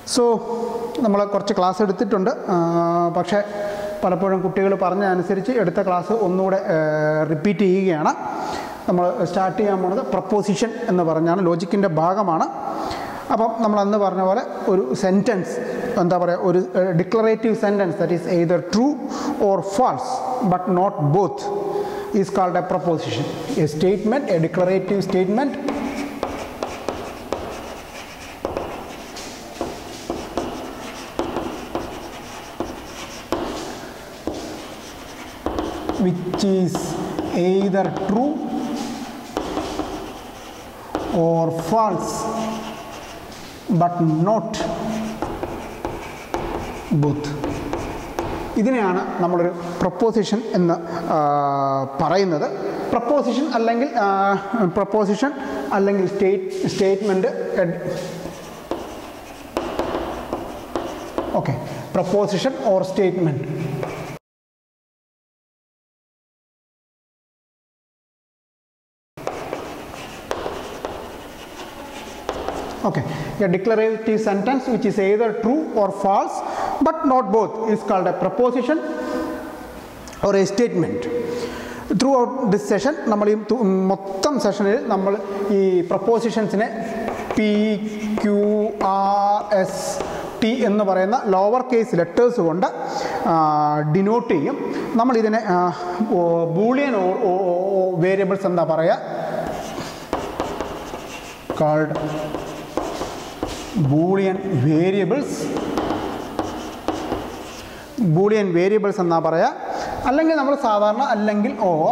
So നമ്മൾ കുറച്ച് class എടുത്തിട്ടുണ്ട് ആ, പക്ഷേ പലപ്പോഴും കുട്ടികൾ പറഞ്ഞ അനുസരിച്ച് എടുത്ത ക്ലാസ് ഒന്നുകൂടെ റിപ്പീറ്റ് ചെയ്യുകയാണ് നമ്മൾ സ്റ്റാർട്ട് ചെയ്യാൻ പോണത് പ്രപ്പോസിഷൻ എന്ന് പറഞ്ഞാണ് ലോജിക്കിൻ്റെ ഭാഗമാണ് അപ്പം നമ്മൾ അന്ന് പറഞ്ഞ പോലെ ഒരു സെൻറ്റൻസ് എന്താ പറയുക ഒരു declarative sentence that is either true or false but not both is called a proposition a statement a declarative statement which is either true or false but not both ഇതിനെയാണ് നമ്മളൊരു പ്രപ്പോസിഷൻ എന്ന് ആ, പറയുന്നത് preposition അല്ലെങ്കിൽ proposition അല്ലെങ്കിൽ state statement okay proposition or statement Okay, a declarative sentence which is either true or false but not both is called a proposition or a statement. Throughout this session നമ്മൾ ഈ തു- മൊത്തം സെഷനിൽ നമ്മൾ ഈ പ്രപ്പോസിഷൻസിനെ P Q R S T എന്ന് പറയുന്ന ലോവർ കേസ് ലെറ്റേഴ്സ് കൊണ്ട് ഡിനോട്ട് ചെയ്യും നമ്മളിതിനെ ബൂളിയൻ വേരിയബിൾസ് എന്താ പറയുക called Boolean variables Boolean variables എന്നാ പറയുക അല്ലെങ്കിൽ നമ്മൾ സാധാരണ അല്ലെങ്കിൽ ഓർ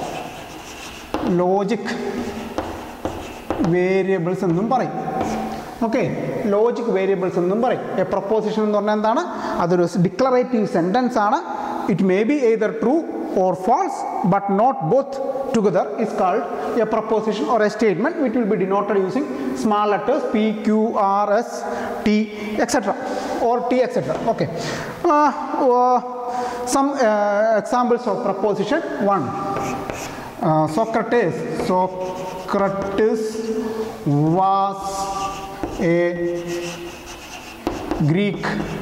ലോജിക് വേരിയബിൾസ് എന്നും പറയും ഓക്കെ ലോജിക് വേരിയബിൾസ് എന്നും പറയും എ പ്രപ്പോസിഷൻ എന്ന് പറഞ്ഞാൽ എന്താണ് അതൊരു ഡിക്ലറേറ്റീവ് സെൻറ്റൻസ് ആണ് it may be either true or false but not both together is called a proposition or a statement which will be denoted using small letters p q r s t etc or t etc okay uh, uh, some uh, examples of proposition one uh, socrates socrates was a greek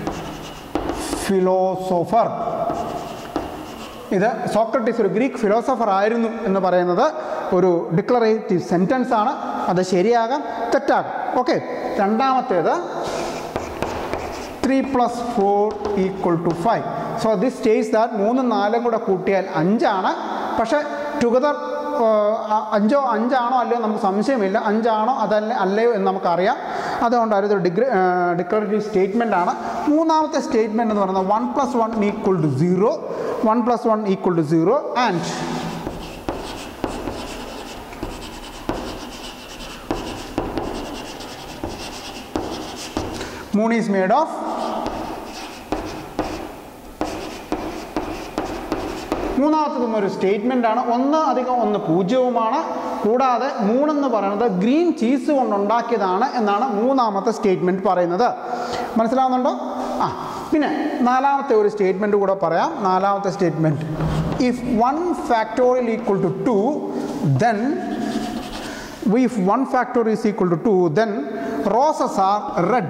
philosopher ഇത് Socrates ഒരു Greek philosopher ആയിരുന്നു എന്ന് പറയുന്നത് ഒരു declarative sentence ആണ് അത് ശരിയാകാം തെറ്റാകാം ഓക്കെ രണ്ടാമത്തേത് three plus four equal to five so this states that മൂന്നും നാലും കൂടെ കൂട്ടിയാൽ അഞ്ചാണ് പക്ഷേ ടുഗദർ അഞ്ചോ അഞ്ചാണോ അല്ലയോ നമുക്ക് സംശയമില്ല അഞ്ചാണോ അതല്ല അല്ലയോ എന്ന് നമുക്കറിയാം അതുകൊണ്ട് അതൊരു ഡിഗ്രി ഡിക്ലറേറ്റീവ് സ്റ്റേറ്റ്മെൻ്റ് ആണ് മൂന്നാമത്തെ സ്റ്റേറ്റ്മെൻറ്റ് എന്ന് പറയുന്നത് one plus one equal to zero one plus one equal to zero and moon is made of മൂന്നാമത്തതും ഒരു സ്റ്റേറ്റ്മെൻ്റ് ആണ് ഒന്ന് അധികം ഒന്ന് പൂജ്യവുമാണ് കൂടാതെ മൂന്നെന്ന് പറയുന്നത് ഗ്രീൻ ചീസ് കൊണ്ടുണ്ടാക്കിയതാണ് എന്നാണ് മൂന്നാമത്തെ സ്റ്റേറ്റ്മെൻറ്റ് പറയുന്നത് മനസ്സിലാവുന്നുണ്ടോ ആ പിന്നെ നാലാമത്തെ ഒരു സ്റ്റേറ്റ്മെൻറ്റ് കൂടെ പറയാം നാലാമത്തെ statement if one factorial equal to two then if 1 factor is equal to 2 then roses are red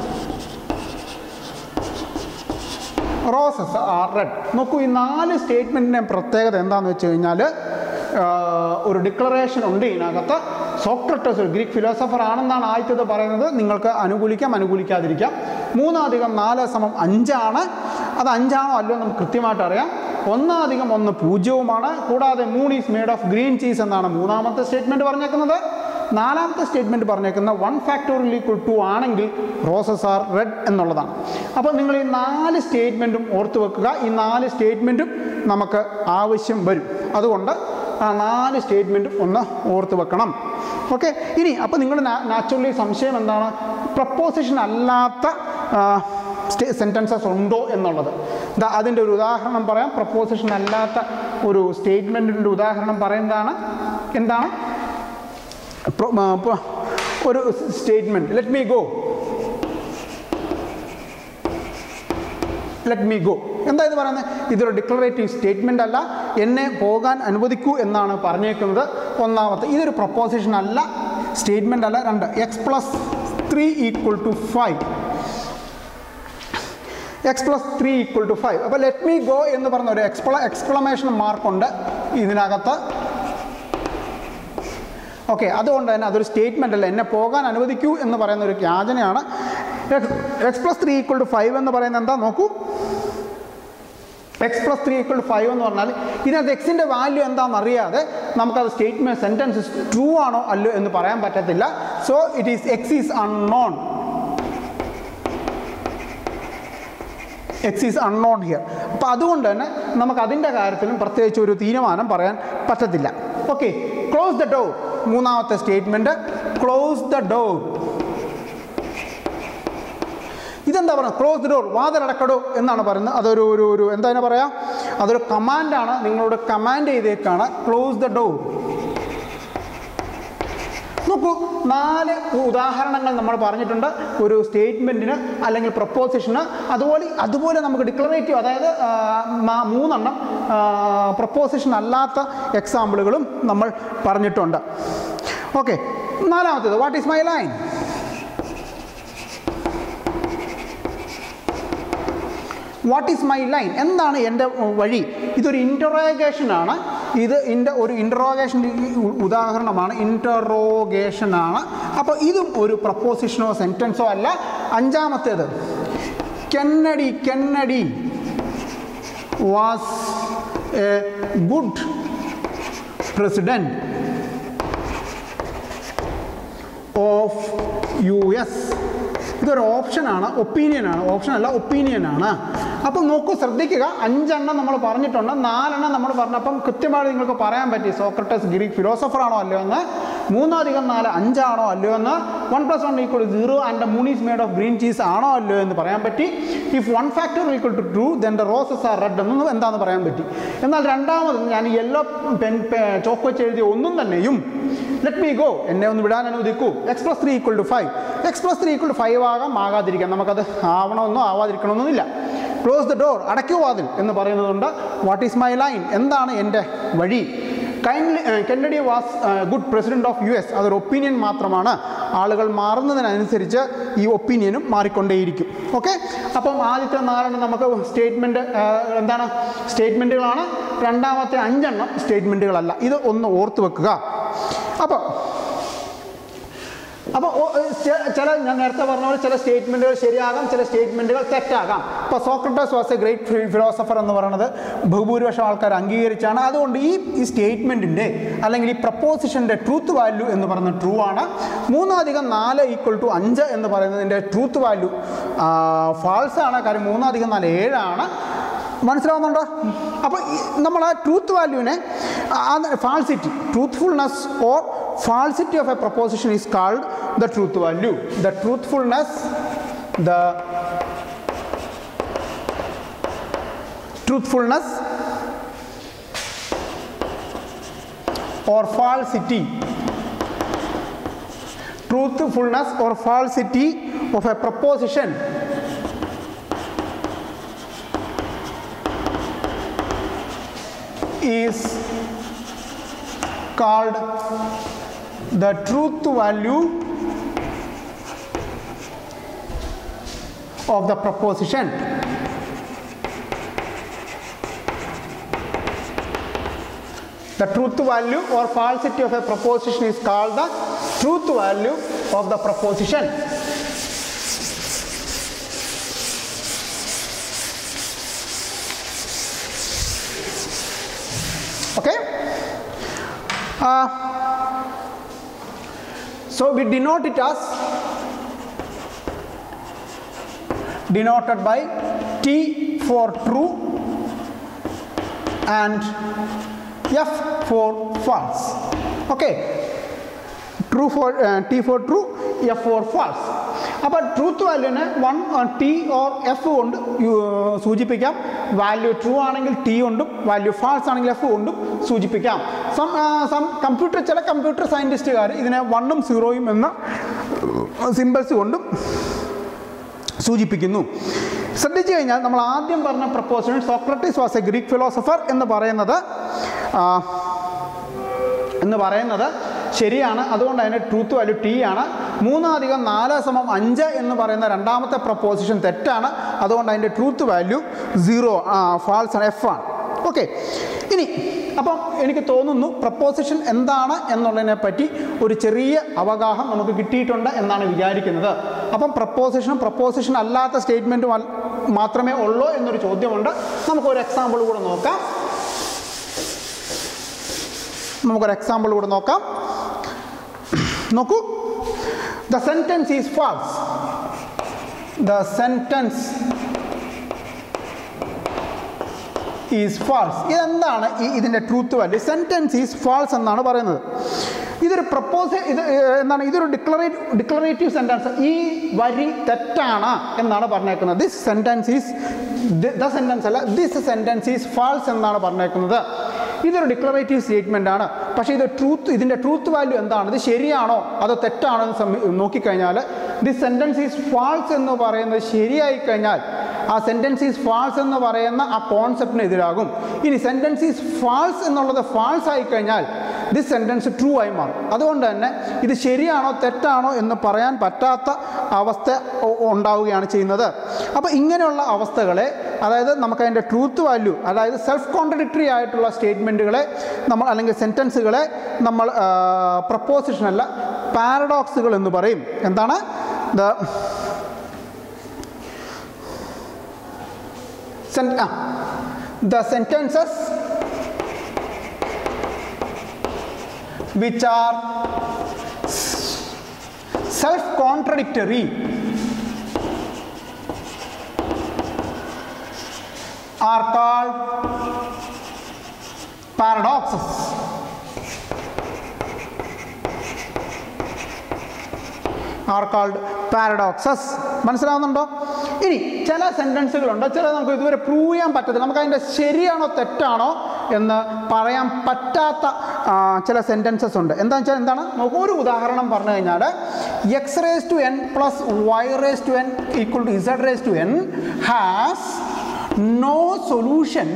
roses are red നോക്കൂ ഈ നാല് സ്റ്റേറ്റ്മെൻറ്റിൻ്റെ പ്രത്യേകത എന്താണെന്ന് വെച്ച് കഴിഞ്ഞാൽ ഒരു ഡിക്ലറേഷൻ ഉണ്ട് ഇതിനകത്ത് സോക്രട്ടസ് ഒരു ഗ്രീക്ക് ഫിലോസഫർ ആണെന്നാണ് ആദ്യത്തേത് പറയുന്നത് നിങ്ങൾക്ക് അനുകൂലിക്കാം അനുകൂലിക്കാതിരിക്കാം മൂന്നധികം നാല് സമം അഞ്ചാണ് അത് അഞ്ചാണോ അല്ലയോ നമുക്ക് കൃത്യമായിട്ട് അറിയാം ഒന്നധികം ഒന്ന് പൂജ്യവുമാണ് കൂടാതെ moon is made of green cheese എന്നാണ് മൂന്നാമത്തെ സ്റ്റേറ്റ്മെൻറ്റ് പറഞ്ഞേക്കുന്നത് നാലാമത്തെ സ്റ്റേറ്റ്മെൻറ്റ് പറഞ്ഞേക്കുന്ന വൺ ഫാക്ടോറിയൽ ഈക്വൽ ടു ആണെങ്കിൽ റോസസ് ആർ റെഡ് എന്നുള്ളതാണ് അപ്പോൾ നിങ്ങൾ ഈ നാല് സ്റ്റേറ്റ്മെൻറ്റും ഓർത്ത് വെക്കുക ഈ നാല് സ്റ്റേറ്റ്മെൻറ്റും നമുക്ക് ആവശ്യം വരും അതുകൊണ്ട് ആ നാല് സ്റ്റേറ്റ്മെൻറ്റും ഒന്ന് ഓർത്ത് വെക്കണം ഓക്കെ ഇനി അപ്പോൾ നിങ്ങൾ നാച്ചുറലി സംശയം എന്താണ് പ്രപ്പോസിഷൻ അല്ലാത്ത സെൻറ്റൻസസ് ഉണ്ടോ എന്നുള്ളത് ദാ അതിൻ്റെ ഒരു ഉദാഹരണം പറയാം പ്രപ്പോസിഷൻ അല്ലാത്ത ഒരു സ്റ്റേറ്റ്മെൻറ്റിൻ്റെ ഉദാഹരണം പറയുന്നതാണ് എന്താണ് പ്രൊ- ആ, പ- ഒരു statement let me go let me go എന്താ ഇത് പറയുന്നത് ഇതൊരു ഡിക്ലറേറ്റീവ് സ്റ്റേറ്റ്മെൻ്റ് അല്ല എന്നെ പോകാൻ അനുവദിക്കൂ എന്നാണ് പറഞ്ഞേക്കുന്നത് ഒന്നാമത്തെ ഇതൊരു പ്രപ്പോസിഷൻ അല്ല സ്റ്റേറ്റ്മെൻ്റ് അല്ല രണ്ട് X plus three equal to five X plus three equal to five അപ്പോൾ ലെറ്റ് മീ ഗോ എന്ന് പറഞ്ഞ ഒരു എക്സ്പ്ല എക്സ്ക്ലമേഷൻ മാർക്കുണ്ട് ഇതിനകത്ത് ഓക്കെ അതുകൊണ്ട് തന്നെ അതൊരു സ്റ്റേറ്റ്മെൻ്റ് അല്ല എന്നെ പോകാൻ അനുവദിക്കൂ എന്ന് പറയുന്ന ഒരു യാചനയാണ് X plus three equal to five എന്ന് പറയുന്നത് എന്താ നോക്കൂ X plus three equal to five എന്ന് പറഞ്ഞാൽ ഇതിനകത്ത് എക്സിൻ്റെ വാല്യൂ എന്താണെന്ന് അറിയാതെ നമുക്കത് സ്റ്റേറ്റ്മെൻറ്റ് സെൻറ്റൻസ് ട്രൂ ആണോ അല്ലോ എന്ന് പറയാൻ പറ്റത്തില്ല so it is X is unknown X is unknown here അപ്പോൾ അതുകൊണ്ട് തന്നെ നമുക്ക് അതിൻ്റെ കാര്യത്തിലും പ്രത്യേകിച്ച് ഒരു തീരുമാനം പറയാൻ പറ്റത്തില്ല ഓക്കെ ക്ലോസ് ദ ഡോർ മൂന്നാമത്തെ സ്റ്റേറ്റ്മെൻറ്റ് ക്ലോസ് ദ ഡോർ ഇതെന്താ പറയുക ക്ലോസ് ദ ഡോർ വാതിലടക്കടോ എന്നാണ് പറയുന്നത് അതൊരു ഒരു ഒരു എന്താ അതിനെ പറയാം അതൊരു കമാൻഡാണ് നിങ്ങളോട് കമാൻഡ് ചെയ്തേക്കാണ് ക്ലോസ് ദ ഡോർ നോക്കൂ നാല് ഉദാഹരണങ്ങൾ നമ്മൾ പറഞ്ഞിട്ടുണ്ട് ഒരു സ്റ്റേറ്റ്മെൻറ്റിന് അല്ലെങ്കിൽ പ്രപ്പോസിഷന് അതുപോലെ അതുപോലെ നമുക്ക് ഡിക്ലറേറ്റീവ് അതായത് ആ, മ- മൂന്നെണ്ണം പ്രപ്പോസിഷൻ അല്ലാത്ത എക്സാമ്പിളുകളും നമ്മൾ പറഞ്ഞിട്ടുണ്ട് ഓക്കെ നാലാമത്തേത് what is my line what is my line എന്താണ് എൻ്റെ വഴി ഇതൊരു ഇൻ്ററോഗേഷനാണ് ഇത് ഇൻ്റെ ഒരു ഇൻ്ററോഗേഷൻ ഉദാഹരണമാണ് ഇൻ്ററോഗേഷനാണ് അപ്പോൾ ഇതും ഒരു പ്രപ്പോസിഷനോ സെൻറ്റൻസോ അല്ല അഞ്ചാമത്തേത് Kennedy Kennedy was a good president of U S ഇതൊരു ഓപ്ഷനാണ് ഒപ്പീനിയനാണ് ഓപ്ഷൻ അല്ല ഒപ്പീനിയനാണ് അപ്പം നോക്കൂ ശ്രദ്ധിക്കുക അഞ്ചെണ്ണം നമ്മൾ പറഞ്ഞിട്ടുണ്ട് നാലെണ്ണം നമ്മൾ പറഞ്ഞപ്പം കൃത്യമായിട്ട് നിങ്ങൾക്ക് പറയാൻ പറ്റി സോക്രട്ടസ് ഗ്രീക്ക് ഫിലോസഫർ ആണോ അല്ലയോ എന്ന് മൂന്നധികം നാല് അഞ്ചാണോ അല്ലയോ എന്ന് one plus one equal zero and the moon is made of green cheese ആണോ അല്ലയോ എന്ന് പറയാൻ പറ്റി if one factor equal to true then the roses are red എന്നും എന്താണെന്ന് പറയാൻ പറ്റി എന്നാൽ രണ്ടാമത് ഞാൻ യെല്ലോ പെൻ ചോക്ക് വെച്ച് എഴുതിയ ഒന്നും തന്നെയും ലെറ്റ് മീ ഗോ എന്നെ ഒന്ന് വിടാൻ അനുവദിക്കൂ x plus three equal to five X plus three equal to five ആകാം ആകാതിരിക്കാം നമുക്കത് ആവണമെന്നോ ആവാതിരിക്കണമെന്നൊന്നുമില്ല ക്ലോസ് ദ ഡോർ അടയ്ക്കൂ വാതിൽ എന്ന് പറയുന്നതുകൊണ്ട് വാട്ട് ഈസ് മൈ ലൈൻ എന്താണ് എൻ്റെ വഴി kindly Kennedy was good president of U S അതൊരു ഒപ്പീനിയൻ മാത്രമാണ് ആളുകൾ മാറുന്നതിനനുസരിച്ച് ഈ ഒപ്പീനിയനും മാറിക്കൊണ്ടേയിരിക്കും ഓക്കെ അപ്പം ആദ്യത്തെ നാലെണ്ണം നമുക്ക് സ്റ്റേറ്റ്മെൻറ്റ് എന്താണ് സ്റ്റേറ്റ്മെൻറ്റുകളാണ് രണ്ടാമത്തെ അഞ്ചെണ്ണം സ്റ്റേറ്റ്മെൻറ്റുകളല്ല ഇത് ഒന്ന് ഓർത്ത് വെക്കുക അപ്പോൾ അപ്പോൾ ചില ഞാൻ നേരത്തെ പറഞ്ഞ പോലെ ചില സ്റ്റേറ്റ്മെൻറ്റുകൾ ശരിയാകാം ചില സ്റ്റേറ്റ്മെൻറ്റുകൾ തെറ്റാകാം ഇപ്പോൾ Socrates was a great philosopher എന്ന് പറയുന്നത് ബഹുഭൂരിപക്ഷം ആൾക്കാർ അംഗീകരിച്ചാണ് അതുകൊണ്ട് ഈ ഈ സ്റ്റേറ്റ്മെൻറ്റിൻ്റെ അല്ലെങ്കിൽ ഈ പ്രപ്പോസിഷൻ്റെ ട്രൂത്ത് വാല്യൂ എന്ന് പറയുന്നത് ട്രൂ ആണ് മൂന്നധികം നാല് ഈക്വൽ ടു അഞ്ച് എന്ന് പറയുന്നതിൻ്റെ ട്രൂത്ത് വാല്യൂ ഫാൾസ് ആണ് കാര്യം മൂന്നധികം നാല് ഏഴാണ് മനസ്സിലാവുന്നുണ്ടോ അപ്പോൾ നമ്മൾ ആ ട്രൂത്ത് വാല്യൂവിനെ falsity truthfulness or falsity of a proposition is called the truth value the truthfulness the truthfulness or falsity truthfulness or falsity of a proposition is called the truth value of the proposition the truth value or falsity of a proposition is called the truth value of the proposition okay uh, so we denote it as denoted by T for true and F for false. Okay. True for uh, T for true, F for false. അപ്പോൾ truth വാല്യൂവിനെ one T or F കൊണ്ട് യു- സൂചിപ്പിക്കാം value true ആണെങ്കിൽ T കൊണ്ടും value false ആണെങ്കിൽ F കൊണ്ടും സൂചിപ്പിക്കാം സം സം കമ്പ്യൂട്ടർ ചില കമ്പ്യൂട്ടർ സയൻറ്റിസ്റ്റുകാർ ഇതിനെ വണ്ണും സീറോയും എന്ന സിമ്പിൾസ് കൊണ്ടും സൂചിപ്പിക്കുന്നു ശ്രദ്ധിച്ചു കഴിഞ്ഞാൽ നമ്മൾ ആദ്യം പറഞ്ഞ proposal Socrates was a Greek philosopher എന്ന് പറയുന്നത് ആ, എന്ന് പറയുന്നത് ശരിയാണ് അതുകൊണ്ട് അതിൻ്റെ ട്രൂത്ത് വാല്യൂ ടി ആണ് മൂന്ന് അധികം നാല് സമം അഞ്ച് എന്ന് പറയുന്ന രണ്ടാമത്തെ പ്രപ്പോസിഷൻ തെറ്റാണ് അതുകൊണ്ട് അതിൻ്റെ truth value zero false F ആണ് ഓക്കെ ഇനി അപ്പം എനിക്ക് തോന്നുന്നു പ്രപ്പോസിഷൻ എന്താണ് എന്നുള്ളതിനെ പറ്റി ഒരു ചെറിയ അവഗാഹം നമുക്ക് കിട്ടിയിട്ടുണ്ട് എന്നാണ് വിചാരിക്കുന്നത് അപ്പം പ്രപ്പോസിഷനും പ്രപ്പോസിഷൻ അല്ലാത്ത സ്റ്റേറ്റ്മെൻറ്റും മാത്രമേ ഉള്ളൂ എന്നൊരു ചോദ്യമുണ്ട് നമുക്കൊരു എക്സാമ്പിൾ കൂടെ നോക്കാം നമുക്കൊരു എക്സാമ്പിൾ കൂടെ നോക്കാം നോക്കൂ the sentence is false the sentence is false ഇതെന്താണ് ഈ ഇതിൻ്റെ truth value sentence is false എന്നാണ് പറയുന്നത് ഇതൊരു പ്രപ്പോസ് ഇത് ഏഹ്, എന്താണ് ഇതൊരു ഡിക്ലറേറ്റ് ഡിക്ലറേറ്റീവ് സെൻറ്റൻസ് ഈ വരി തെറ്റാണ് എന്നാണ് പറഞ്ഞേക്കുന്നത് this sentence is the sentence അല്ല ദിസ് സെൻറ്റൻസ് ഈസ് ഫാൾസ് എന്നാണ് പറഞ്ഞേക്കുന്നത് ഇതൊരു ഡിക്ലറേറ്റീവ് സ്റ്റേറ്റ്മെൻ്റ് ആണ് പക്ഷേ ഇത് ട്രൂത്ത് ഇതിൻ്റെ ട്രൂത്ത് വാല്യൂ എന്താണ് ഇത് ശരിയാണോ അതോ തെറ്റാണോ എന്ന് സമി- നോക്കിക്കഴിഞ്ഞാൽ ദിസ് സെൻറ്റൻസ് ഈസ് ഫാൾസ് എന്ന് പറയുന്നത് ശരിയായി കഴിഞ്ഞാൽ ആ സെൻറ്റൻസ് ഈസ് ഫാൾസ് എന്ന് പറയുന്ന ആ കോൺസെപ്റ്റിന് എതിരാകും ഇനി സെൻറ്റൻസ് ഈസ് ഫാൾസ് എന്നുള്ളത് ഫാൾസ് ആയി കഴിഞ്ഞാൽ ദിസ് സെൻറ്റൻസ് ട്രൂ ആയി മാറും അതുകൊണ്ട് തന്നെ ഇത് ശരിയാണോ തെറ്റാണോ എന്ന് പറയാൻ പറ്റാത്ത അവസ്ഥ ഉ- ഉണ്ടാവുകയാണ് ചെയ്യുന്നത് അപ്പോൾ ഇങ്ങനെയുള്ള അവസ്ഥകളെ അതായത് നമുക്ക് അതിൻ്റെ ട്രൂത്ത് വാല്യൂ അതായത് സെൽഫ് കോൺട്രഡിക്ടറി ആയിട്ടുള്ള സ്റ്റേറ്റ്മെൻറ്റുകളെ നമ്മൾ അല്ലെങ്കിൽ സെൻറ്റൻസുകളെ നമ്മൾ പ്രപ്പോസിഷൻ അല്ല പാരഡോക്സുകൾ എന്ന് പറയും എന്താണ് the sen- ah, the sentences which are self contradictory are called paradoxes are called paradoxes മനസ്സിലാവുന്നുണ്ടോ ഇനി ചില സെൻറ്റൻസുകളുണ്ട് ചില നമുക്ക് ഇതുവരെ പ്രൂവ് ചെയ്യാൻ പറ്റത്തില്ല നമുക്ക് അതിൻ്റെ ശരിയാണോ തെറ്റാണോ എന്ന് പറയാൻ പറ്റാത്ത ആ, ചില സെൻറ്റൻസസ് ഉണ്ട് എന്താണെന്ന് വെച്ചാൽ എന്താണ് നമുക്ക് ഒരു ഉദാഹരണം പറഞ്ഞു കഴിഞ്ഞാൽ x raise to n plus y raise to n equal to z raise to n has no solution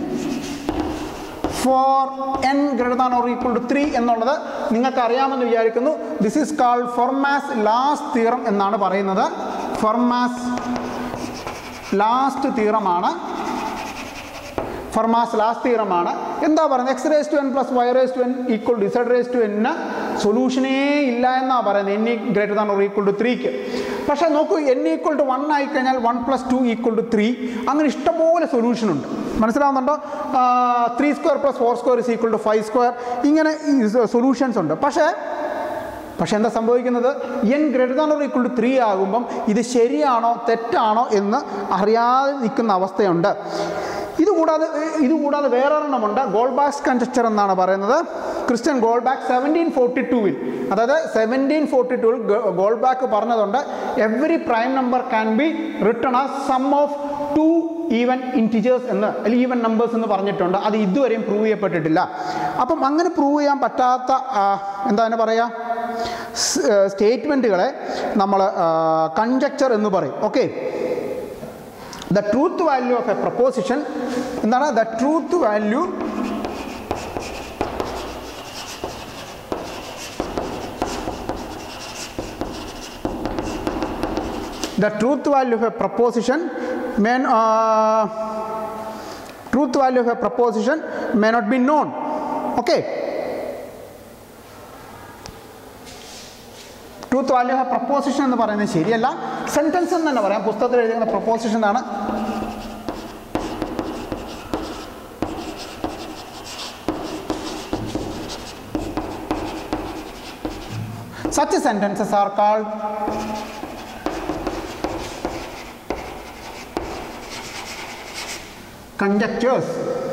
for n greater than or equal to three എന്നുള്ളത് നിങ്ങൾക്ക് അറിയാമെന്ന് വിചാരിക്കുന്നു this is called Fermat's last theorem എന്നാണ് പറയുന്നത് ഫൊർമാസ് last തീറമാണ് ഫർമാസ് last തീറമാണ് എന്താ പറയുന്നത് x raise to n plus y raise to n equal to z raise to എന്നിന് സൊല്യൂഷനേ ഇല്ല എന്നാണ് പറയുന്നത് എൻ ഈ greater than or equal to ത്രീക്ക് പക്ഷേ നോക്കൂ എൻ ഈക്വൽ ടു വൺ ആയി കഴിഞ്ഞാൽ one plus two equal to three അങ്ങനെ ഇഷ്ടംപോലെ സൊല്യൂഷൻ ഉണ്ട് മനസ്സിലാവുന്നുണ്ടോ three square plus four square is equal to five square ഇങ്ങനെ സൊല്യൂഷൻസ് ഉണ്ട് പക്ഷേ പക്ഷെ എന്താ സംഭവിക്കുന്നത് n greater than or equal to three ആകുമ്പം ഇത് ശരിയാണോ തെറ്റാണോ എന്ന് അറിയാതെ നിൽക്കുന്ന അവസ്ഥയുണ്ട് ഇതുകൂടാതെ ഇതുകൂടാതെ വേറൊരെണ്ണമുണ്ട് ഗോൾബാക്സ് കൺജക്ചർ എന്നാണ് പറയുന്നത് ക്രിസ്ത്യൻ ഗോൾബാക്ക് സെവൻറ്റീൻ ഫോർട്ടി ടൂവിൽ അതായത് സെവൻറ്റീൻ ഫോർട്ടി ടൂവിൽ ഗോൾബാക്ക് പറഞ്ഞതുണ്ട് every prime number can be written a sum of two even integers എന്ന് അല്ലെങ്കിൽ ഈവൻ നമ്പേഴ്സ് എന്ന് പറഞ്ഞിട്ടുണ്ട് അത് ഇതുവരെയും പ്രൂവ് ചെയ്യപ്പെട്ടിട്ടില്ല അപ്പം അങ്ങനെ പ്രൂവ് ചെയ്യാൻ പറ്റാത്ത ആ, എന്താ അതിനെ പറയുക സ്റ്റേറ്റ്മെൻറ്റുകളെ നമ്മൾ കൺജക്ചർ എന്ന് പറയും okay the truth value of a proposition എന്താണ് the truth value the truth value of a proposition may uh, truth value of a proposition may not be known okay truth value of proposition എന്ന് പറയുന്നത് ശരിയല്ല sentence എന്ന് തന്നെ പറയാം പുസ്തകത്തിൽ എഴുതിക്കുന്ന proposition ആണ് such sentences are called conjectures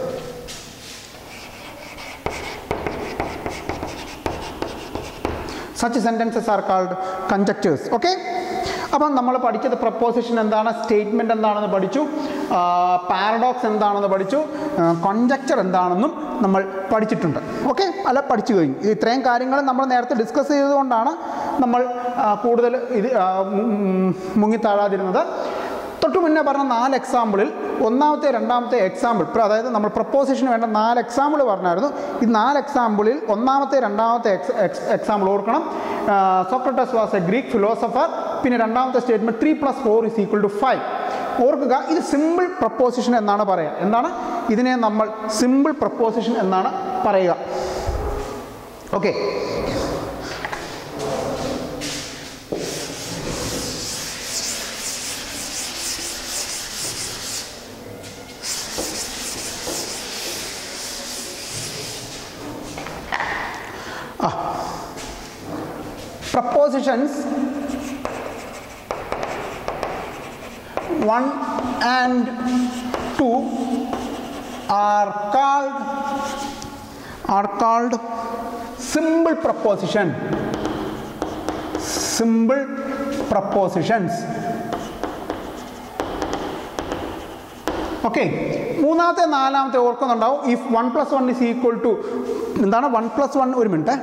such sentences are called conjectures okay അപ്പം നമ്മൾ പഠിച്ചത് പ്രപ്പോസിഷൻ എന്താണ് സ്റ്റേറ്റ്മെൻറ്റ് എന്താണെന്ന് പഠിച്ചു പാരഡോക്സ് എന്താണെന്ന് പഠിച്ചു കൺജക്ചർ എന്താണെന്നും നമ്മൾ പഠിച്ചിട്ടുണ്ട് ഓക്കെ അല്ല പഠിച്ചു കഴിഞ്ഞു ഇത് ഇത്രയും കാര്യങ്ങൾ നമ്മൾ നേരത്തെ ഡിസ്കസ് ചെയ്തുകൊണ്ടാണ് നമ്മൾ ആ, കൂടുതൽ ഇത് ആ, ഉം, മുങ്ങിത്താഴാതിരുന്നത് തൊട്ട് മുന്നേ പറഞ്ഞ നാല് എക്സാമ്പിളിൽ ഒന്നാമത്തെ രണ്ടാമത്തെ എക്സാമ്പിൾ അതായത് നമ്മൾ പ്രപ്പോസിഷന് വേണ്ട നാല് എക്സാമ്പിൾ പറഞ്ഞായിരുന്നു ഈ നാല് എക്സാമ്പിളിൽ ഒന്നാമത്തെ രണ്ടാമത്തെ എക്സാമ്പിൾ ഓർക്കണം Socrates was a Greek philosopher പിന്നെ രണ്ടാമത്തെ statement three plus four is equal to five ഓർക്കുക ഇത് സിമ്പിൾ പ്രപ്പോസിഷൻ എന്നാണ് പറയുക എന്താണ് ഇതിനെ നമ്മൾ സിമ്പിൾ പ്രപ്പോസിഷൻ എന്നാണ് പറയുക okay propositions 1 and 2 are called are called simple proposition simple propositions okay മൂന്നാമത്തെ നാലാമത്തെ ഓർക്കുന്നുണ്ടാവും if one plus one is equal to എന്താണ് വൺ പ്ലസ് വൺ ഒരു മിനിറ്റ്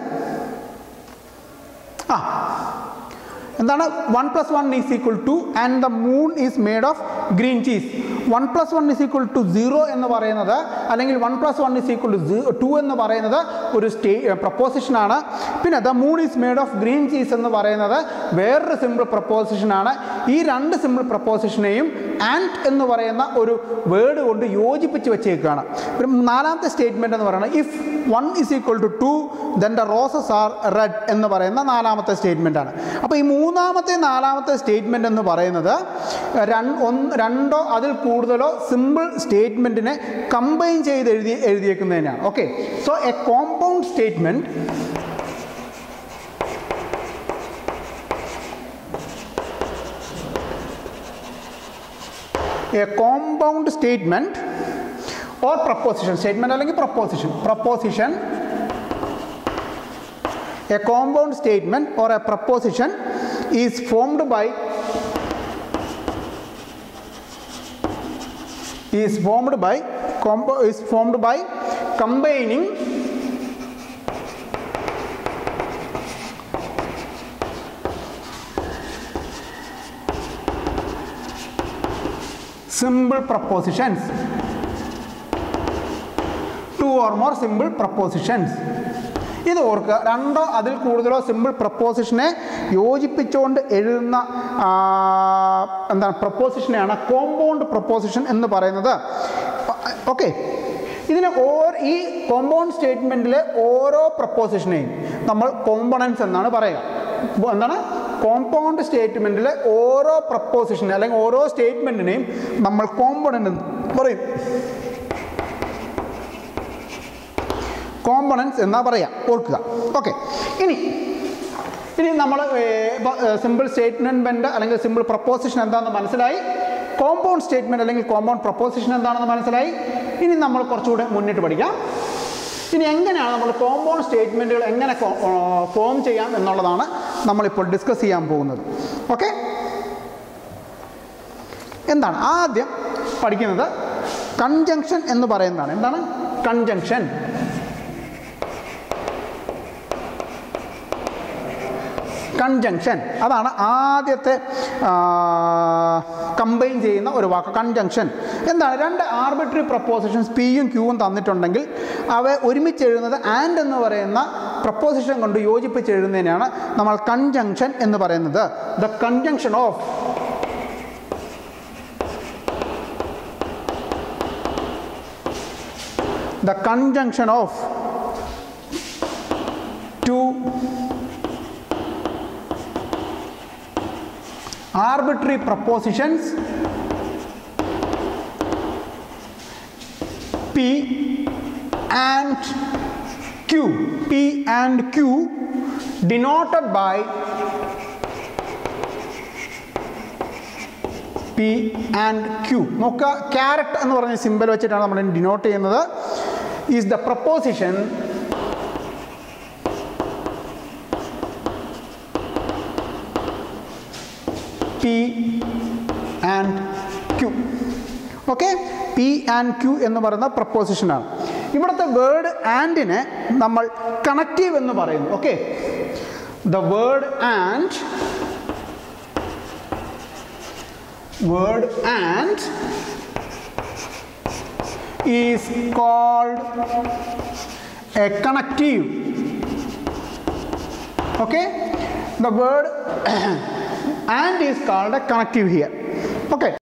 ആ എന്താണ് one plus one is equal to and the moon is made of green cheese one plus one is equal to zero എന്ന് പറയുന്നത് അല്ലെങ്കിൽ one plus one is equal to two എന്ന് പറയുന്നത് ഒരു സ്റ്റേ പ്രപ്പോസിഷനാണ് പിന്നെ the moon is made of green cheese എന്ന് പറയുന്നത് വേറൊരു സിമ്പിൾ പ്രപ്പോസിഷനാണ് ഈ രണ്ട് സിമ്പിൾ പ്രപ്പോസിഷനെയും ആൻഡ് എന്ന് പറയുന്ന ഒരു വേർഡ് കൊണ്ട് യോജിപ്പിച്ച് വെച്ചേക്കുകയാണ് ഒരു നാലാമത്തെ സ്റ്റേറ്റ്മെൻറ്റ് എന്ന് പറയുന്നത് if one is equal to two then the roses are red എന്ന് പറയുന്ന നാലാമത്തെ സ്റ്റേറ്റ്മെൻ്റ് ആണ് അപ്പോൾ ഈ മൂന്നാമത്തെ നാലാമത്തെ സ്റ്റേറ്റ്മെൻറ്റ് എന്ന് പറയുന്നത് രണ്ട് ഒന്ന് രണ്ടോ അതിൽ കൂടുതലോ സിമ്പിൾ സ്റ്റേറ്റ്മെൻറ്റിനെ കമ്പൈൻ ചെയ്ത് എഴുതി എഴുതിയേക്കുന്നതിനാണ് okay so a compound statement a compound statement or proposition statement അല്ലെങ്കിൽ proposition proposition a compound statement or a proposition is formed by is formed by compo is formed by combining simple propositions two or more simple propositions ഇത് ഓർക്കുക രണ്ടോ അതിൽ കൂടുതലോ simple പ്രപ്പോസിഷനെ യോജിപ്പിച്ചുകൊണ്ട് എഴുതുന്ന ആ, എന്താണ് പ്രപ്പോസിഷനെയാണ് compound preposition എന്ന് പറയുന്നത് ഓക്കെ ഇതിന് ഓർ ഈ കോമ്പൗണ്ട് സ്റ്റേറ്റ്മെൻറ്റിലെ ഓരോ പ്രപ്പോസിഷനെയും നമ്മൾ കോമ്പണൻസ് എന്നാണ് പറയുക ഇപ്പൊ എന്താണ് കോമ്പൗണ്ട് സ്റ്റേറ്റ്മെൻറ്റിലെ ഓരോ പ്രപ്പോസിഷൻ അല്ലെങ്കിൽ ഓരോ സ്റ്റേറ്റ്മെൻറ്റിനെയും നമ്മൾ കോമ്പണൻ്റ് എന്ന് പറയും കോമ്പണൻസ് എന്നാ പറയാം ഓർക്കുക ഓക്കെ ഇനി ഇനി നമ്മൾ സിമ്പിൾ സ്റ്റേറ്റ്മെൻറ്റ് അല്ലെങ്കിൽ സിമ്പിൾ പ്രപ്പോസിഷൻ എന്താണെന്ന് മനസ്സിലായി കോമ്പൗണ്ട് സ്റ്റേറ്റ്മെൻറ്റ് അല്ലെങ്കിൽ കോമ്പൗണ്ട് പ്രപ്പോസിഷൻ എന്താണെന്ന് മനസ്സിലായി ഇനി നമ്മൾ കുറച്ചുകൂടെ മുന്നിട്ട് പഠിക്കാം ഇനി എങ്ങനെയാണ് നമ്മൾ കോമ്പൗണ്ട് സ്റ്റേറ്റ്മെൻറ്റുകൾ എങ്ങനെ ഫോം ചെയ്യാം എന്നുള്ളതാണ് നമ്മളിപ്പോൾ ഡിസ്കസ് ചെയ്യാൻ പോകുന്നത് ഓക്കെ എന്താണ് ആദ്യം പഠിക്കുന്നത് കൺജങ്ഷൻ എന്ന് പറയുന്നതാണ് എന്താണ് കൺജങ്ഷൻ കൺജങ്ഷൻ അതാണ് ആദ്യത്തെ കമ്പൈൻ ചെയ്യുന്ന ഒരു വാക്ക് കൺജങ്ഷൻ എന്താണ് രണ്ട് ആർബിട്രറി പ്രപ്പോസിഷൻസ് പിയും ക്യൂവും തന്നിട്ടുണ്ടെങ്കിൽ അവ ഒരുമിച്ച് എഴുതുന്നത് ആൻഡ് എന്ന് പറയുന്ന പ്രപ്പോസിഷൻ കൊണ്ട് യോജിപ്പിച്ച് എഴുതുന്നതിനാണ് നമ്മൾ കൺജങ്ഷൻ എന്ന് പറയുന്നത് the conjunction of the conjunction of two arbitrary propositions P and Q. P and Q denoted by P and Q നോക്കുക ക്യാരറ്റ് എന്ന് പറഞ്ഞ സിമ്പൽ വെച്ചിട്ടാണ് നമ്മൾ ഡിനോട്ട് ചെയ്യുന്നത് is the proposition P and Q okay P and Q എന്ന് പറയുന്ന പ്രപ്പോസിഷനാണ് ഇവിടുത്തെ word ആൻഡിനെ നമ്മൾ കണക്റ്റീവ് എന്ന് പറയുന്നു okay the word and word and is called a connective okay the word and is called a connective here okay